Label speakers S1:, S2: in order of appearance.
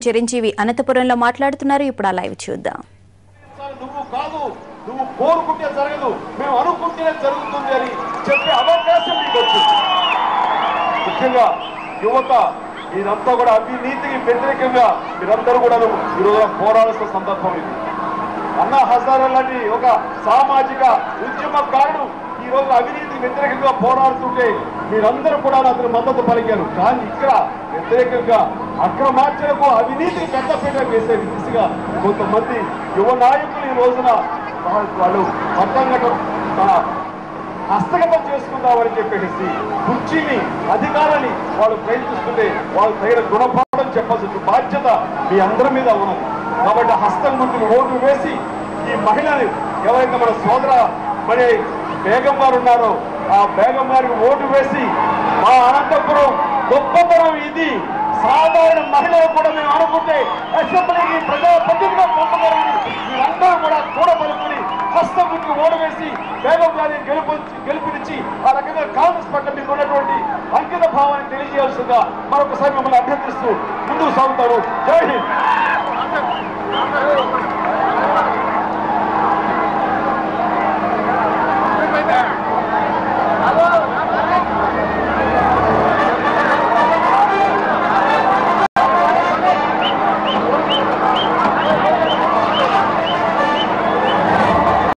S1: చిరంజీవి అనంతపురంలో మాట్లాడుతున్నారు ఇప్పుడు ఆ లైవ్ చూద్దాం
S2: అసలు నువ్వు కాదు నువ్వు కోరుకుంటే జరగదు మేము అనుకుంటేనే జరుగుతుంది అని చెప్పే అవకాశం మీకు వచ్చింది ముఖ్యంగా యువత మీరంతా కూడా అవినీతికి వ్యతిరేకంగా మీరందరూ కూడా ఈరోజు పోరాడాల్సిన సందర్భం ఇది అన్నా హజారా లాంటి ఒక సామాజిక ఉద్యమకారుడు ఈ రోజు అవినీతికి వ్యతిరేకంగా పోరాడుతుంటే మీరందరూ కూడా అతని మద్దతు పలికారు కానీ ఇక్కడ వ్యతిరేకంగా అక్రమార్చనకు అవినీతికి పెద్దపీట వేసే దిశగా కొంతమంది యువ నాయకులు ఈ రోజున వాళ్ళు పట్టంగటం తన హస్తగతం చేసుకుందామని చెప్పేసి కుర్చీని అధికారాన్ని వాళ్ళు ప్రయత్నిస్తుంటే వాళ్ళు తగిన గుణపాఠం చెప్పాల్సిన బాధ్యత మీ అందరి మీద ఉన్నది కాబట్టి హస్తం గుర్తులు ఓటు వేసి ఈ మహిళని ఎవరైతే మన సోదర మరి బేగం గారు ఉన్నారో ఆ బేగం గారికి ఓటు వేసి మా అనంతపురం గొప్పతనం ఇది సాధారణ మహిళలు కూడా మేము అనుకుంటే అసెంబ్లీకి ప్రజా ప్రతినిధిగా పంపగలని మీరందరూ కూడా కూడబలుకుని హస్తముకి ఓడవేసి బేగం గారిని గెలుపు గెలుపునిచ్చి ఆ రకంగా కాంగ్రెస్ పట్ల మీకు ఉన్నటువంటి అంకిత భావాన్ని తెలియజేయాల్సిందిగా మరొకసారి మిమ్మల్ని అభ్యర్థిస్తూ ముందుకు సాగుతారు జై హింద్